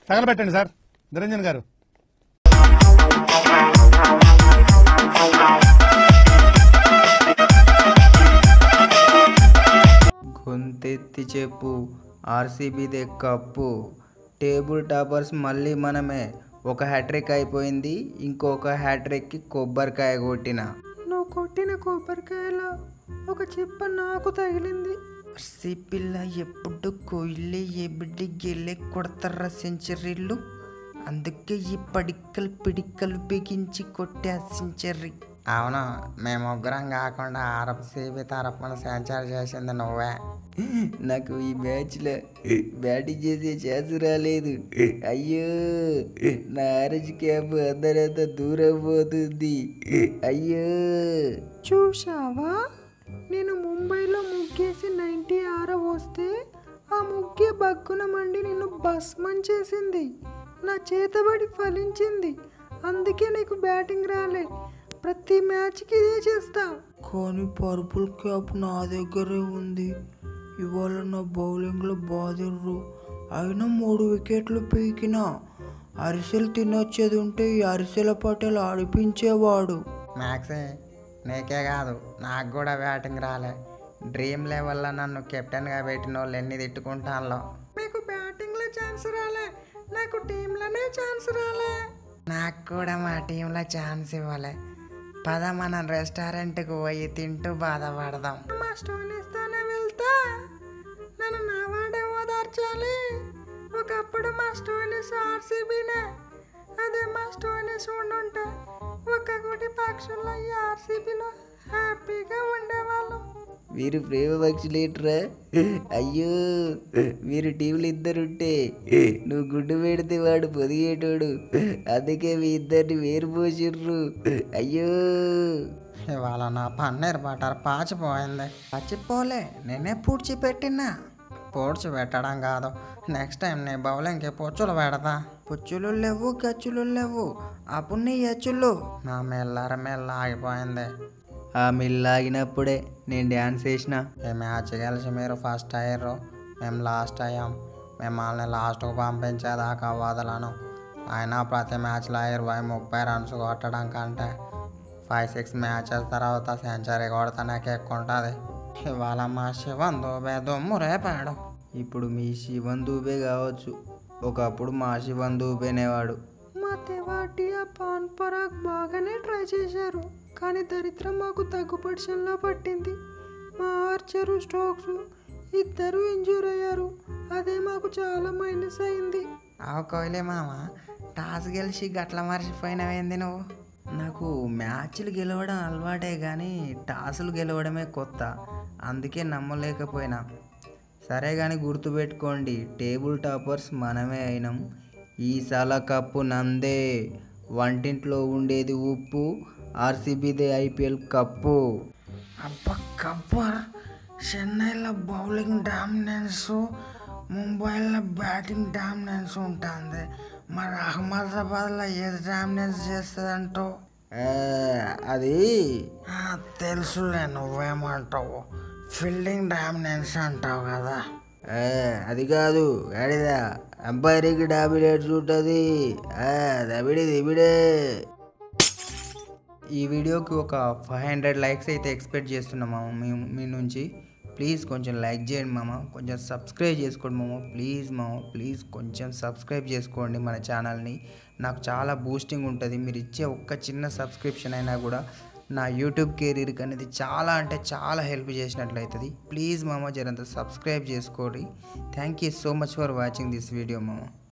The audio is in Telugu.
తగలబెట్టండి సార్ నిరంజన్ గారు గొంతెత్తి చెప్పు ఆర్సీబీదే కప్పు టేబుల్ టాపర్స్ మళ్ళీ మనమే ఒక హ్యాట్రిక్ అయిపోయింది ఇంకొక హ్యాట్రిక్కి కొబ్బరికాయ కొట్టిన నువ్వు కొట్టిన కొబ్బరికాయలో ఒక చిప్ప నాకు తగిలింది ఆర్సీ పిల్ల ఎప్పుడు కొయ్యలే ఎబిడి గెల్లే కొడతారా సెంచరీలు అందుకే ఈ పడిక్కలు పిడిక్కలు బిగించి కొట్టే సెంచరీ అవును మేము ముగ్గురం కాకుండా అరబ్ సిబి తరపున సెంచరీ చేసింది నువ్వే నాకు ఈ మ్యాచ్లో బ్యాటింగ్ చేసే ఛాన్స్ రాలేదు అయ్యో నా ఆరెంజ్ క్యాప్ అందరంతా దూరం పోతుంది అయ్యో చూశావా నేను ముంబైలో ముగ్గేసి నైంటీ ఆర వస్తే ఆ ముగ్గే బగ్గున మండి నిన్ను భస్మం చేసింది నా చేతబడి ఫలించింది అందుకే నీకు బ్యాటింగ్ రాలే ప్రతి మ్యాచ్కి ఇదే చేస్తావు కానీ పర్పుల్ క్యాప్ నా దగ్గరే ఉంది ఇవాళ నా బౌలింగ్లో బాధిర్రు అయినా మూడు వికెట్లు పీకినా అరిసెలు తినొచ్చేది ఉంటే ఈ అరిసెల పటేల్ ఆడిపించేవాడు మ్యాక్సే నీకే కాదు నాకు కూడా బ్యాటింగ్ రాలే డ్రీమ్ లెవెల్లో నన్ను కెప్టెన్గా పెట్టిన వాళ్ళు ఎన్ని తిట్టుకుంటాను మీకు బ్యాటింగ్లో ఛాన్స్ రాలే నాకు టీంలోనే ఛాన్స్ రాలే నాకు కూడా మా టీంలో ఛాన్స్ ఇవ్వలే పద మనం రెస్టారెంట్కి పోయి తింటూ బాధపడదాం మా స్టోనీస్తోనే వెళ్తా నన్ను నా వాడే ఓదార్చాలి ఒకప్పుడు మా స్టోనీస్ ఆర్సీబీనే అదే మా స్టోనీస్ ఉండుంటే ఒక్క కోటి పక్షుల్లో ఈ ఆర్సీబీలో హ్యాపీగా ఉండేవాళ్ళం మీరు ప్రేమ పక్షులేట్రా అయ్యో మీరు టీంలు ఇద్దరుంటే నువ్వు గుడ్డు పెడితే వాడు పొదిగేటోడు అందుకే మీ ఇద్దరిని వేరు పోసిర్రు అయ్యో ఇవాళ నా పన్నీర్ బటర్ పాచిపోయింది పాచిపోలే నేనే పూడ్చి పెట్టినా పూడ్చి పెట్టడం కాదు నెక్స్ట్ టైం నీ బౌలింగ్కి పొచ్చులు పెడతా పుచ్చులు లేవు గచ్చులు లేవు అప్పుడు నీ ఎచ్చులు నా మెల్లర మెల్ల ఆగిపోయింది ఆ మిల్లాగినప్పుడే నేను డ్యాన్స్ చేసిన ఈ మ్యాచ్ గెలిచి మీరు ఫస్ట్ అయ్యారు మేము లాస్ట్ అయ్యాం మిమ్మల్ని లాస్ట్కు పంపించేదాకా వదలను అయినా ప్రతి మ్యాచ్లో ఇరవై ముప్పై రన్స్ కొట్టడం కంటే ఫైవ్ సిక్స్ మ్యాచెస్ తర్వాత సెంచరీ కొడితేనే ఎక్కువ ఉంటుంది ఇవాళ మా శివన్ దూబే దుమ్ము రేపాడు ఇప్పుడు మీ శివన్ దూబే కావచ్చు ఒకప్పుడు మా శివన్ దూబేనేవాడు మా తెవాటి ఆ పాన్ పరాగ్ బాగానే ట్రై చేశారు కానీ దరిద్రం మాకు తగ్గుపడిషన్లా పట్టింది మా ఆర్చరు స్టోక్స్ ఇద్దరు ఇంజూర్ అయ్యారు అదే మాకు చాలా మైనస్ అయింది అవ కోహ్లీ మామ టాస్ గెలిచి గట్ల మర్చిపోయినవేంది నువ్వు నాకు మ్యాచ్లు గెలవడం అలవాటే కానీ టాసులు గెలవడమే కొత్త అందుకే నమ్మలేకపోయినా సరే కానీ గుర్తుపెట్టుకోండి టేబుల్ టాపర్స్ మనమే అయినాం ఈసాల కప్పు నందే వంటింట్లో ఉండేది ఉప్పు ఆర్సీబీదే ఐపీఎల్ కప్పు అబ్బా కప్పా చెన్నైలో బౌలింగ్ డామినెన్స్ ముంబైలో బ్యాటింగ్ డామినెన్స్ ఉంటుంది మరి అహ్మదాబాద్లో ఏది డామినెన్స్ చేస్తుందంటావు అది తెలుసులే నువ్వేమంటావు ఫీల్డింగ్ డామినెన్స్ అంటావు కదా అది కాదు గాడిదా అంపైరింగ్ డామినెన్స్ ఉంటుంది దబిడి దిబిడే ఈ వీడియోకి ఒక ఫైవ్ హండ్రెడ్ లైక్స్ అయితే ఎక్స్పెక్ట్ చేస్తున్నాం మామ మీ మీ నుంచి ప్లీజ్ కొంచెం లైక్ చేయండి మామ కొంచెం సబ్స్క్రైబ్ చేసుకోండి మామ ప్లీజ్ మామ ప్లీజ్ కొంచెం సబ్స్క్రైబ్ చేసుకోండి మన ఛానల్ని నాకు చాలా బూస్టింగ్ ఉంటుంది మీరు ఇచ్చే ఒక్క చిన్న సబ్స్క్రిప్షన్ అయినా కూడా నా యూట్యూబ్ కెరీర్కి అనేది చాలా అంటే చాలా హెల్ప్ చేసినట్లు అవుతుంది ప్లీజ్ మామ జరంత సబ్స్క్రైబ్ చేసుకోండి thank you so much for watching this video మామ